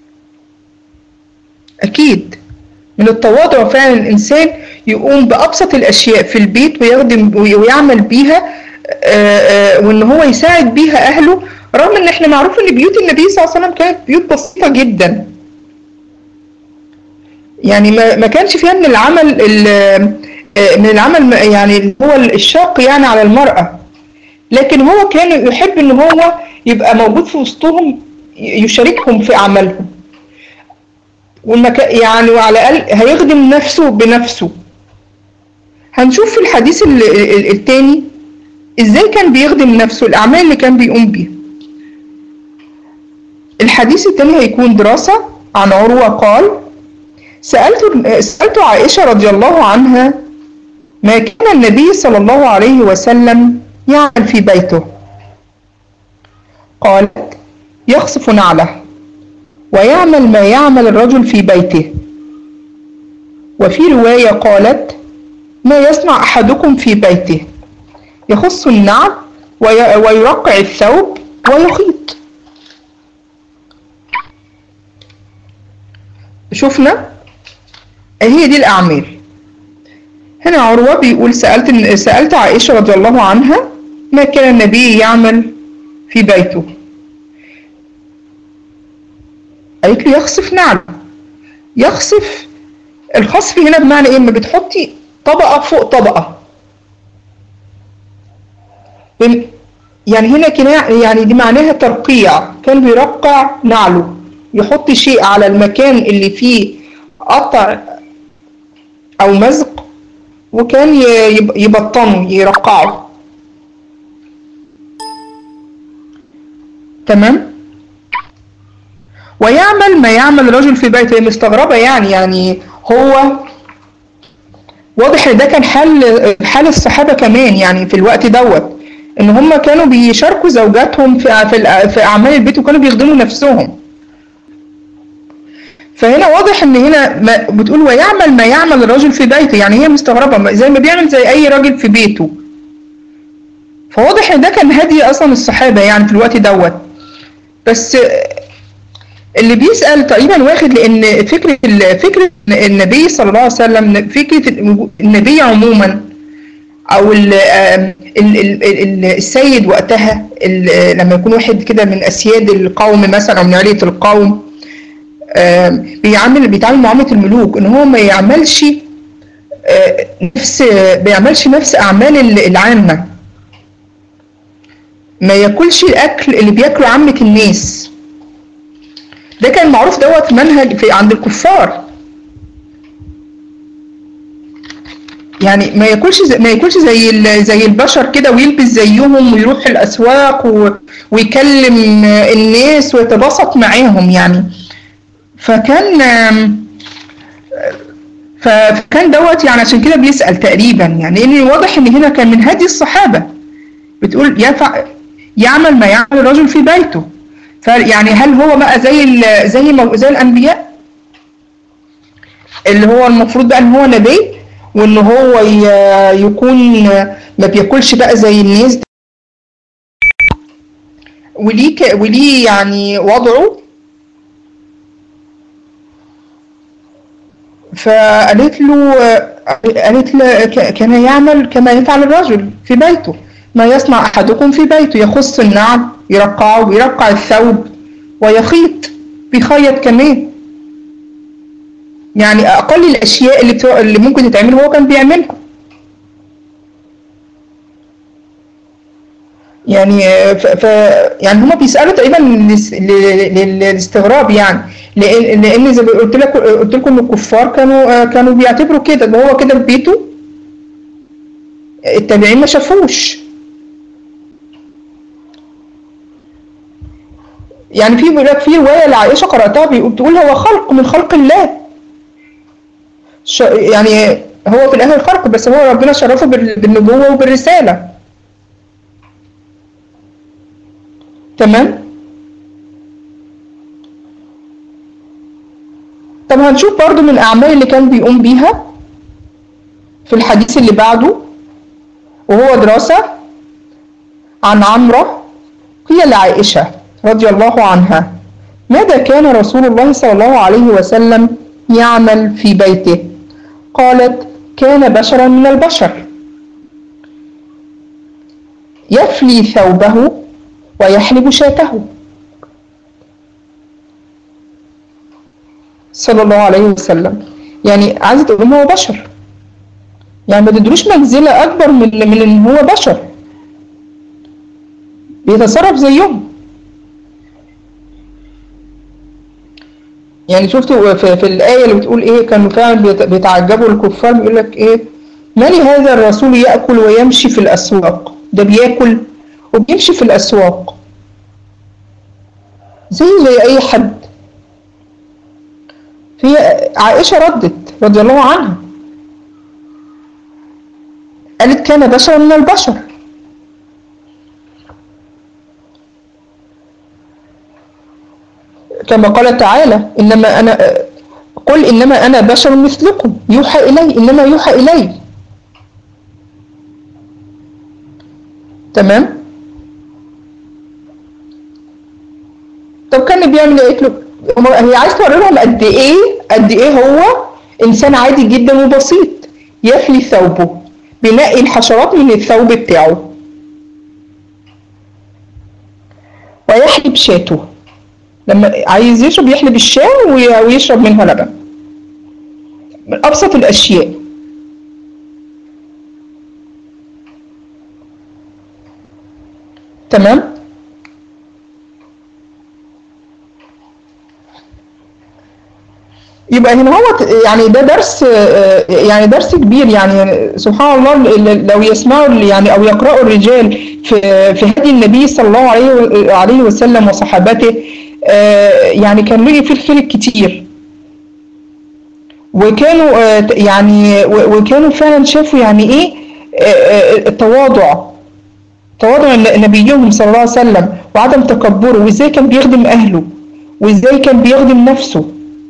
أكيد من التواضع فعلا الإنسان يقوم بأبسط الأشياء في البيت ويخدم ويعمل بيها وإن هو يساعد بيها أهله رغم إن إحنا معروف إن بيوت النبي صلى الله عليه وسلم كانت بيوت بسيطة جدا يعني ما ما كانش فيها من العمل من العمل يعني اللي هو الشاق يعني على المرأة لكن هو كان يحب ان هو يبقى موجود في وسطهم يشاركهم في اعمالهم والمك... يعني وعلى الاقل هيخدم نفسه بنفسه هنشوف في الحديث الثاني ازاي كان بيخدم نفسه الاعمال اللي كان بيقوم بيها الحديث الثاني هيكون دراسة عن عروة قال سألت سألت عائشة رضي الله عنها ما كان النبي صلى الله عليه وسلم يعمل في بيته قالت يخصف نعله ويعمل ما يعمل الرجل في بيته وفي رواية قالت ما يصنع أحدكم في بيته يخص النعل ويرقع الثوب ويخيط شفنا هي دي الأعمال هنا عروة بيقول سألت سألت عائشة رضي الله عنها ما كان النبي يعمل في بيته قالت له يخصف نعم يخصف الخصف هنا بمعنى ايه ما بتحطي طبقة فوق طبقة يعني هنا كنا يعني دي معناها ترقيع كان بيرقع نعله يحط شيء على المكان اللي فيه قطع او مزق وكان يبطنه يرقعه تمام ويعمل ما يعمل الرجل في بيته هي مستغربة يعني يعني هو واضح ان ده كان حال حال الصحابة كمان يعني في الوقت دوت ان هم كانوا بيشاركوا زوجاتهم في في, في اعمال البيت وكانوا بيخدموا نفسهم فهنا واضح ان هنا ما بتقول ويعمل ما يعمل الرجل في بيته يعني هي مستغربة زي ما بيعمل زي اي راجل في بيته فواضح ان ده كان هدي اصلا الصحابة يعني في الوقت دوت بس اللي بيسأل تقريبا واخد لأن فكرة فكرة النبي صلى الله عليه وسلم فكرة النبي عموما أو ال ال ال السيد وقتها لما يكون واحد كده من أسياد القوم مثلا أو من علية القوم بيعمل بيتعامل معاملة الملوك إن هو ما يعملش نفس بيعملش نفس أعمال العامة ما ياكلش الأكل اللي بياكله عامة الناس ده كان معروف دوت منهج في عند الكفار يعني ما ياكلش زي ما ياكلش زي زي البشر كده ويلبس زيهم ويروح الاسواق و... ويكلم الناس ويتبسط معاهم يعني فكان فكان دوت يعني عشان كده بيسأل تقريبا يعني لان واضح ان هنا كان من هدي الصحابه بتقول يفع يعمل ما يعمل الرجل في بيته فيعني هل هو بقى زي ال زي مو زي الانبياء اللي هو المفروض بقى ان هو نبي وان هو يكون ما بياكلش بقى زي الناس وليه وليه يعني وضعه فقالت له قالت له كان يعمل كما يفعل الرجل في بيته ما يصنع أحدكم في بيته يخص النعم يرقعه ويرقع الثوب ويخيط بيخيط كمان يعني أقل الأشياء اللي, بتو... اللي ممكن تتعمل هو كان بيعملها يعني ف... ف... يعني هما بيسألوا تقريبا للاستغراب يعني لأن لأن زي ما قلت لك قلت لكم إن الكفار كانوا كانوا بيعتبروا كده إن هو كده في بيته التابعين ما شافوش يعني في بيقول لك في روايه لعائشه قراتها بتقول هو خلق من خلق الله يعني هو في الاخر خلق بس هو ربنا شرفه بالنبوه وبالرساله تمام طب هنشوف برضو من الاعمال اللي كان بيقوم بيها في الحديث اللي بعده وهو دراسه عن عمرة قيل لعائشة رضي الله عنها ماذا كان رسول الله صلى الله عليه وسلم يعمل في بيته قالت كان بشرا من البشر يفلي ثوبه ويحلب شاته صلى الله عليه وسلم يعني عايزة تقول هو بشر يعني ما تدروش منزلة أكبر من من إن هو بشر بيتصرف زيهم يعني شفتوا في, في الآية اللي بتقول إيه كانوا فعلا بيتعجبوا الكفار بيقول لك إيه مالي هذا الرسول يأكل ويمشي في الأسواق ده بياكل وبيمشي في الأسواق زي زي أي حد في عائشة ردت رضي الله عنها قالت كان بشرا من البشر كما قال تعالى إنما أنا قل إنما أنا بشر مثلكم يوحى إلي إنما يوحى إلي تمام طب كان بيعمل ايه له هي عايز توري لهم قد ايه قد ايه هو انسان عادي جدا وبسيط يفلي ثوبه بينقي الحشرات من الثوب بتاعه ويحلب شاته لما عايز يشرب يحلب الشاي ويشرب منها لبن من ابسط الاشياء تمام يبقى هنا هو يعني ده درس يعني درس كبير يعني سبحان الله لو يسمعوا يعني او يقرأوا الرجال في في هدي النبي صلى الله عليه عليه وسلم وصحابته يعني كان لقي فيه الخير الكتير وكانوا يعني وكانوا فعلا شافوا يعني ايه التواضع تواضع نبيهم صلى الله عليه وسلم وعدم تكبره وازاي كان بيخدم اهله وازاي كان بيخدم نفسه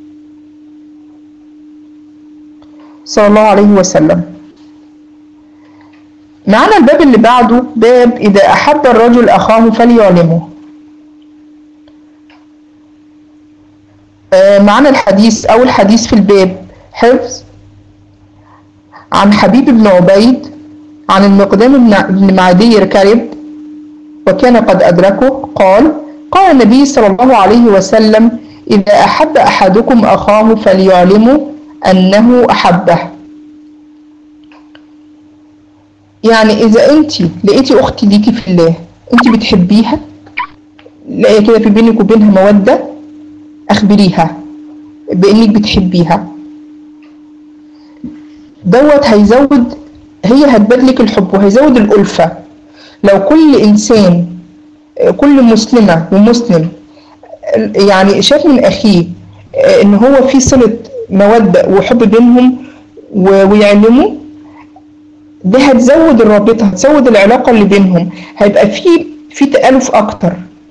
صلى الله عليه وسلم معنا الباب اللي بعده باب إذا أحب الرجل أخاه فليعلمه معنا الحديث أول حديث في الباب حفظ عن حبيب بن عبيد عن المقدام بن معدي ركب وكان قد أدركه قال قال النبي صلى الله عليه وسلم إذا أحب أحدكم أخاه فليعلمه أنه أحبه يعني إذا أنت لقيتي أختي ليكي في الله أنت بتحبيها لاقيه كده في بينك وبينها مودة أخبريها بإنك بتحبيها دوت هيزود هي هتبادلك الحب وهيزود الألفة لو كل إنسان كل مسلمة ومسلم يعني شاف من أخيه إن هو في صلة مودة وحب بينهم ويعلموا ده هتزود الرابطة هتزود العلاقة اللي بينهم هيبقى في في تألف أكتر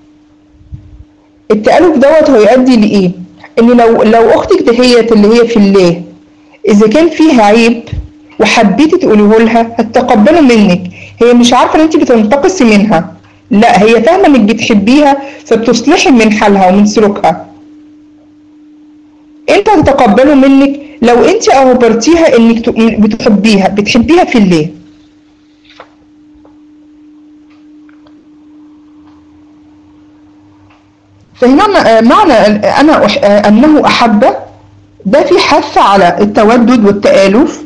التألف دوت هيؤدي لإيه؟ إن لو لو أختك دهيت اللي هي في الله إذا كان فيها عيب وحبيتي تقوليه لها هتتقبله منك هي مش عارفة إن أنت بتنتقصي منها لا هي فاهمة إنك بتحبيها فبتصلحي من حالها ومن سلوكها انت هتتقبله منك لو انت اخبرتيها انك بتحبيها بتحبيها في الله فهنا معنى انا انه احب ده في حث على التودد والتآلف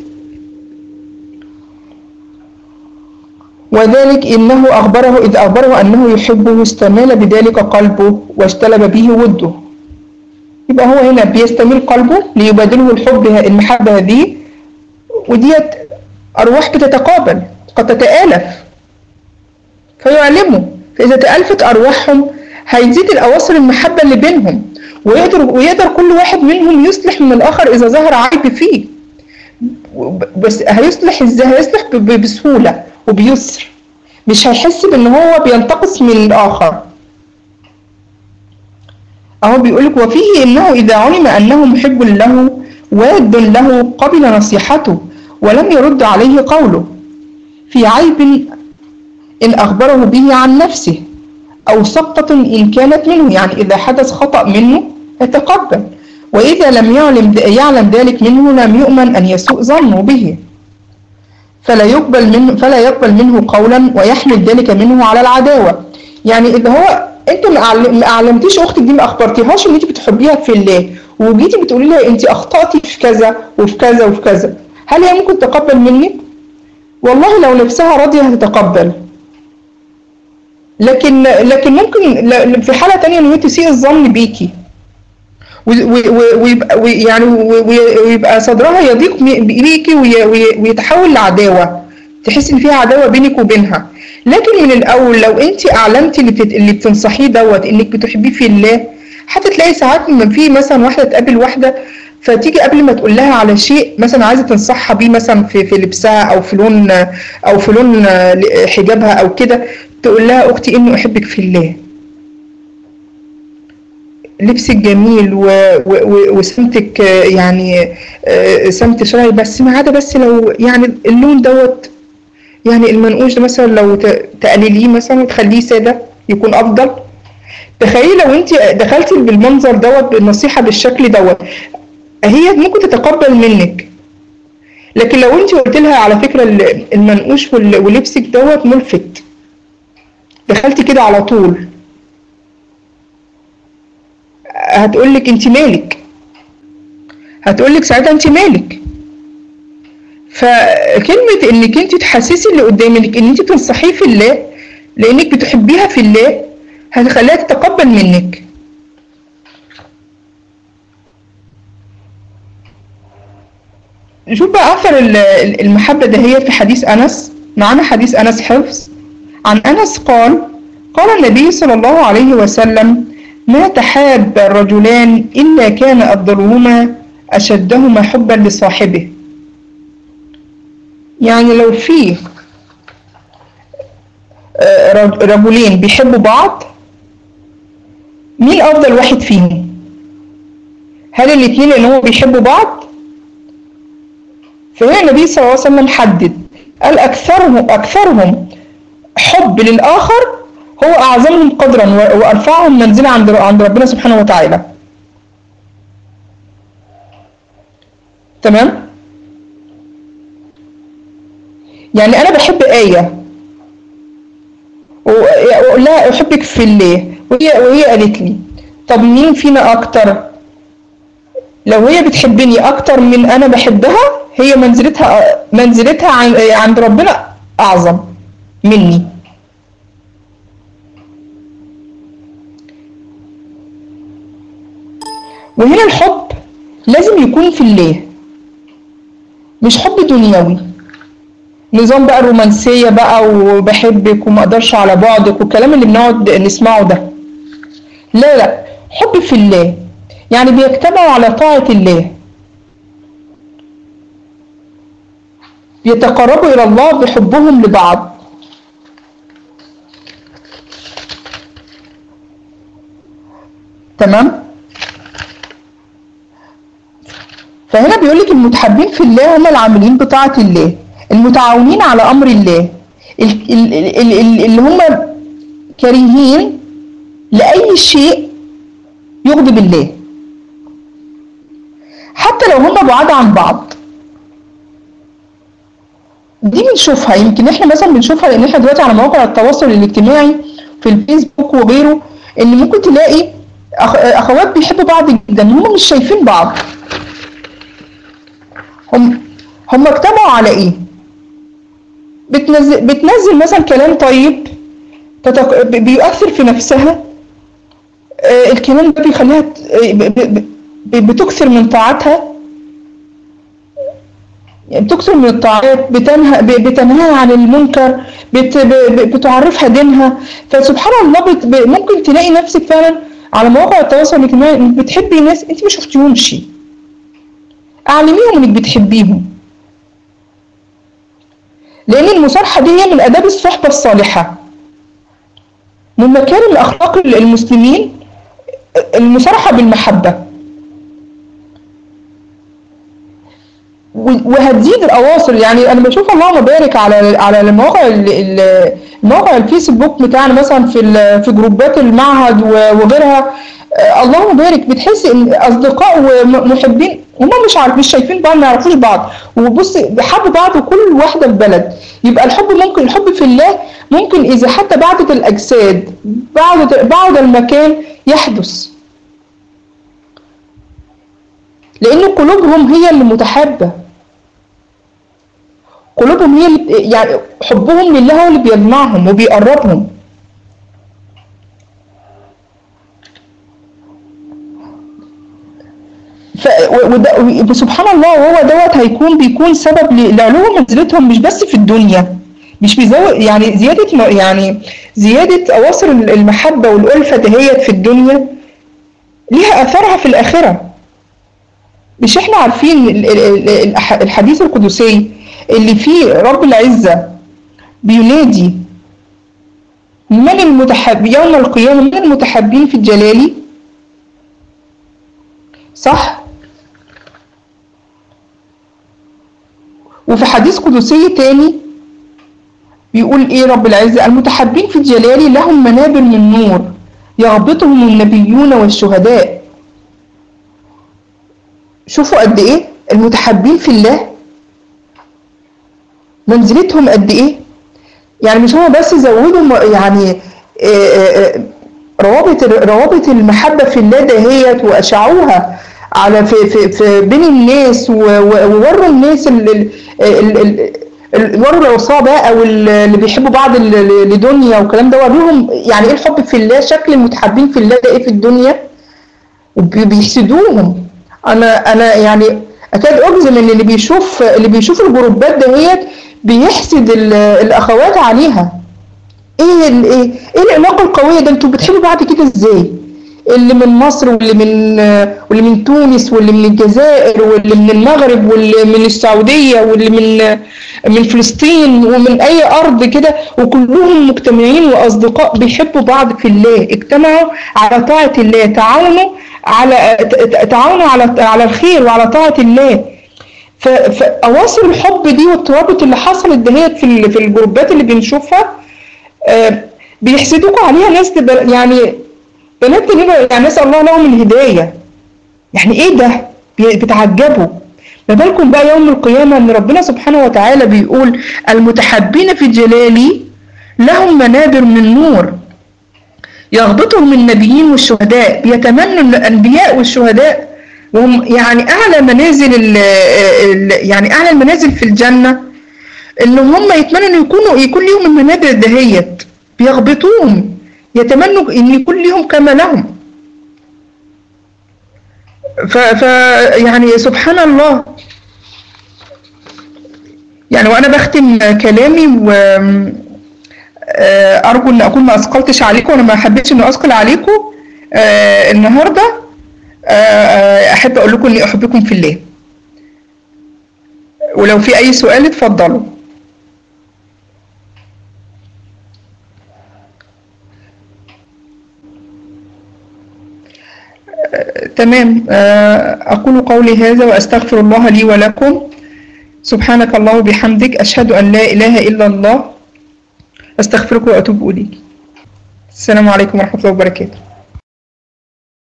وذلك انه اخبره اذ اخبره انه يحبه استمال بذلك قلبه واجتلب به وده يبقى هو هنا بيستميل قلبه ليبادله الحب المحبة هذه وديت أرواح بتتقابل قد تتآلف فيعلموا فإذا تألفت أرواحهم هيزيد الأواصر المحبة اللي بينهم ويقدر, ويقدر كل واحد منهم يصلح من الآخر إذا ظهر عيب فيه بس هيصلح إزاي هيصلح بسهولة وبيسر مش هيحس بأن هو بينتقص من الآخر أهو بيقولك وفيه إنه إذا علم أنه محب له واد له قبل نصيحته ولم يرد عليه قوله في عيب إن أخبره به عن نفسه أو سقطة إن كانت منه يعني إذا حدث خطأ منه يتقبل وإذا لم يعلم يعلم ذلك منه لم يؤمن أن يسوء ظنه به فلا يقبل منه فلا يقبل منه قولا ويحمل ذلك منه على العداوة يعني إذا هو أنت ما أعلمتيش أختك دي ما أخبرتيهاش إن أنت بتحبيها في الله وجيتي بتقولي لها أنت أخطأتي في كذا وفي كذا وفي كذا هل هي ممكن تتقبل منك؟ والله لو نفسها راضية هتتقبل لكن لكن ممكن في حالة تانية إن هي تسيء الظن بيكي ويبقى يعني ويبقى صدرها يضيق بيكي ويتحول لعداوة تحس ان فيها عداوة بينك وبينها لكن من الاول لو انت اعلمتي اللي, بتت... اللي بتنصحيه دوت انك بتحبيه في الله حتى تلاقي ساعات لما في مثلا واحدة تقابل واحدة فتيجي قبل ما تقول لها على شيء مثلا عايزه تنصحها بيه مثلا في في لبسها او في لون او في لون حجابها او كده تقول لها اختي اني احبك في الله لبسك جميل و... و... وسمتك يعني سمت شرعي بس ما عدا بس لو يعني اللون دوت يعني المنقوش ده مثلا لو تقلليه مثلا وتخليه ساده يكون افضل تخيلي لو انت دخلتي بالمنظر دوت بالنصيحه بالشكل دوت هي ممكن تتقبل منك لكن لو انت قلت لها على فكره المنقوش ولبسك دوت ملفت دخلتي كده على طول هتقول لك انت مالك هتقول لك ساعتها انت مالك فكلمة انك انت تحسسي اللي قدامك ان انت تنصحيه في الله لانك بتحبيها في الله هتخليها تتقبل منك نشوف بقى اثر المحبة ده هي في حديث انس معنا حديث انس حفظ عن انس قال قال النبي صلى الله عليه وسلم ما تحاب الرجلان إلا كان أفضلهما أشدهما حبا لصاحبه يعني لو في رجلين بيحبوا بعض مين أفضل واحد فيهم هل الاتنين اللي هم بيحبوا بعض فهنا النبي صلى الله عليه وسلم حدد قال أكثرهم أكثرهم حب للآخر هو أعظمهم قدرا وأرفعهم منزلة عند عند ربنا سبحانه وتعالى تمام يعني أنا بحب آية وأقول لها أحبك في الله وهي وهي قالت لي طب مين فينا أكتر لو هي بتحبني أكتر من أنا بحبها هي منزلتها منزلتها عند ربنا أعظم مني وهنا الحب لازم يكون في الله مش حب دنيوي نظام بقى الرومانسية بقى وبحبك وما اقدرش على بعدك والكلام اللي بنقعد نسمعه ده لا لا حب في الله يعني بيجتمعوا على طاعة الله يتقربوا إلى الله بحبهم لبعض تمام فهنا بيقول لك المتحبين في الله هم العاملين بطاعة الله المتعاونين على أمر الله اللي هم كريهين لأي شيء يغضب الله حتى لو هم بعاد عن بعض دي بنشوفها يمكن احنا مثلا بنشوفها لان احنا دلوقتي على مواقع التواصل الاجتماعي في الفيسبوك وغيره ان ممكن تلاقي اخوات بيحبوا بعض جدا هم مش شايفين بعض هم هم اجتمعوا على ايه بتنزل بتنزل مثلا كلام طيب تتق... بيؤثر في نفسها آه الكلام ده بيخليها بتكثر من طاعتها يعني بتكثر من الطاعات بتنهى بتنهاها عن المنكر بت... بتعرفها دينها فسبحان الله بت... ممكن تلاقي نفسك فعلا على مواقع التواصل الاجتماعي بتحبي ناس انت ما شفتيهمش اعلميهم انك بتحبيهم لان المصارحه دي هي من اداب الصحبه الصالحه من مكارم اخلاق المسلمين المصارحه بالمحبه و- وهتزيد الاواصر يعني انا بشوف اللهم بارك على على المواقع ال- ال- المواقع الفيسبوك بتاعنا مثلا في ال- في جروبات المعهد و- وغيرها آه، اللهم بارك بتحس ان اصدقاء ومحبين هم مش عارف مش شايفين بعض ما يعرفوش بعض وبص بيحبوا بعض وكل واحده في بلد يبقى الحب ممكن الحب في الله ممكن اذا حتى بعدت الاجساد بعد بعد المكان يحدث لان قلوبهم هي اللي متحابه قلوبهم هي اللي يعني حبهم لله هو اللي بيجمعهم وبيقربهم ف وده وسبحان الله وهو دوت هيكون بيكون سبب ل- لعلو منزلتهم مش بس في الدنيا مش بيزود يعني زيادة م- يعني زيادة أواصر المحبة والألفة دهيت في الدنيا ليها أثرها في الآخرة مش احنا عارفين ال- ال- ال- الأح- الحديث القدسي اللي فيه رب العزة بينادي من المتحب يوم القيامة من المتحبين في الجلال صح وفي حديث قدسي تاني بيقول ايه رب العزة المتحبين في الجلال لهم منابر من نور يغبطهم النبيون والشهداء شوفوا قد ايه المتحبين في الله منزلتهم قد ايه يعني مش هو بس زودوا م- يعني آه، آه، آه، روابط روابط المحبة في الله دهيت وأشعوها على في في في بين الناس و- و- ووروا الناس ال- ال- ال- ال- ال- وروا العصابة أو ال- اللي بيحبوا بعض ال- ال- لدنيا والكلام ده وروهم يعني إيه الحب في الله شكل المتحبين في الله ده إيه في الدنيا وبيحسدوهم انا انا يعني اكاد اجزم ان اللي بيشوف اللي بيشوف الجروبات دهيت بيحسد ال- الاخوات عليها ايه ال- ايه ايه العلاقه القويه ده انتوا بتحبوا بعض كده ازاي اللي من مصر واللي من واللي من تونس واللي من الجزائر واللي من المغرب واللي من السعوديه واللي من من فلسطين ومن اي ارض كده وكلهم مجتمعين واصدقاء بيحبوا بعض في الله اجتمعوا على طاعه الله تعاونوا على ت- ت- تعاونوا على على الخير وعلى طاعه الله ف- فاواصر الحب دي والترابط اللي حصلت دهيت في ال- في الجروبات اللي بنشوفها آه، بيحسدوكوا عليها ناس تبقى- يعني بنات تانيين يعني نسال الله لهم الهدايه يعني ايه ده بي- بتعجبوا ما بالكم بقى يوم القيامة ان ربنا سبحانه وتعالى بيقول المتحبين في جلالي لهم منابر من نور يغبطهم النبيين والشهداء بيتمنوا الانبياء والشهداء وهم يعني اعلى منازل ال ال يعني اعلى المنازل في الجنة ان هم يتمنوا ان يكونوا يكون لهم المنابر دهيت بيغبطوهم يتمنوا ان يكون لهم كما لهم ف, ف يعني سبحان الله يعني وانا بختم كلامي و آه، ارجو ان اكون ما اثقلتش عليكم وانا ما حبيتش ان اثقل عليكم آه، النهارده آه، احب اقول لكم اني احبكم في الله ولو في اي سؤال اتفضلوا تمام آه، أقول قولي هذا وأستغفر الله لي ولكم سبحانك الله وبحمدك أشهد أن لا إله إلا الله أستغفرك وأتوب إليك السلام عليكم ورحمة الله وبركاته